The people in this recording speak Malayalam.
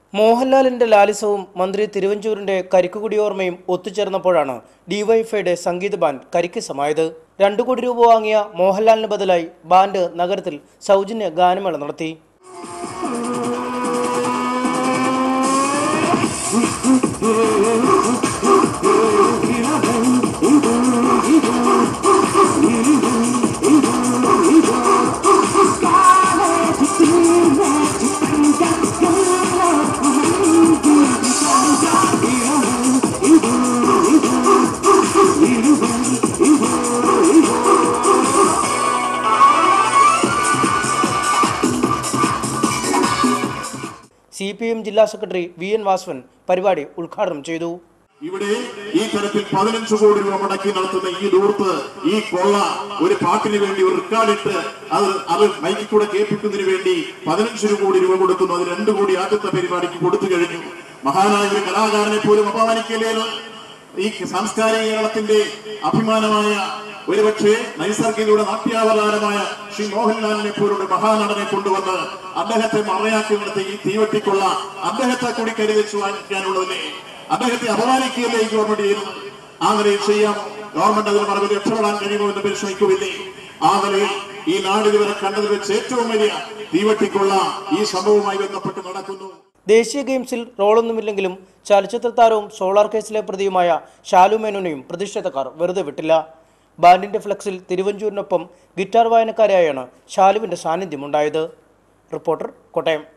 മോഹൻലാലിന്റെ ലാലിസവും മന്ത്രി തിരുവഞ്ചൂരിന്റെ കരിക്കുകുടി ഓർമ്മയും ഒത്തുചേർന്നപ്പോഴാണ് ഡിവൈഎഫ്ഐയുടെ സംഗീത ബാൻഡ് കരിക്കിസമായത് രണ്ടു കോടി രൂപ വാങ്ങിയ മോഹൻലാലിന് ബദലായി ബാൻഡ് നഗരത്തിൽ സൗജന്യ ഗാനമേള നടത്തി സി പി എം ജില്ലാ സെക്രട്ടറി വി എൻ വാസവൻ പരിപാടി ഉദ്ഘാടനം ചെയ്തു ഇവിടെ ഈ തരത്തിൽ പതിനഞ്ച് കോടി രൂപ മുടക്കി നടത്തുന്ന ഈ ദൂർത്ത് ഈ കൊള്ള ഒരു പാട്ടിന് വേണ്ടി ഒരു റെക്കോർഡിട്ട് അത് അത് മൈക്കിൽ കൂടെ കേൾപ്പിക്കുന്നതിന് വേണ്ടി പതിനഞ്ച് കോടി രൂപ കൊടുക്കുന്നു അത് രണ്ടു കോടി ആദ്യത്തെ പരിപാടിക്ക് കൊടുത്തു കഴിഞ്ഞു മഹാനായ ഒരു കലാകാരനെ പോലും അപമാനിക്കലേ ഈ സാംസ്കാരിക കേരളത്തിന്റെ അഭിമാനമായ ഒരുപക്ഷെ നൈസർഗികയുടെ നാട്യാവതാരമായ ശ്രീ മോഹൻലാലിനെ പോലുള്ള മഹാനടനെ കൊണ്ടുവന്ന് അദ്ദേഹത്തെ മറയാക്കി നിർത്തി ഈ തീവട്ടിക്കൊള്ള അദ്ദേഹത്തെ കൂടി കരുതിച്ചു വാങ്ങിക്കാനുള്ളതിനെ അദ്ദേഹത്തെ അപമാനിക്കുകയല്ലേ ഈ ഗവൺമെന്റ് ചെയ്യുന്നത് ആ നിലയിൽ ചെയ്യാം ഗവൺമെന്റ് അതിന് മറവിൽ രക്ഷപ്പെടാൻ കഴിയുമോ എന്ന് പരിശ്രമിക്കുമില്ലേ ആ നിലയിൽ ഈ നാട് ഇതുവരെ കണ്ടതിൽ വെച്ച് ഏറ്റവും വലിയ തീവട്ടിക്കൊള്ള ഈ സംഭവവുമായി ബന്ധപ്പെട്ട് നടക്കുന്നു ദേശീയ ഗെയിംസിൽ റോളൊന്നുമില്ലെങ്കിലും ചലച്ചിത്ര താരവും സോളാർ കേസിലെ പ്രതിയുമായ ഷാലു മേനോനെയും പ്രതിഷേധക്കാർ വെറുതെ വിട്ടില്ല ബാൻഡിന്റെ ഫ്ലക്സിൽ തിരുവഞ്ചൂരിനൊപ്പം ഗിറ്റാർ വായനക്കാരായാണ് ഷാലുവിന്റെ സാന്നിധ്യമുണ്ടായത് റിപ്പോർട്ടർ കോട്ടയം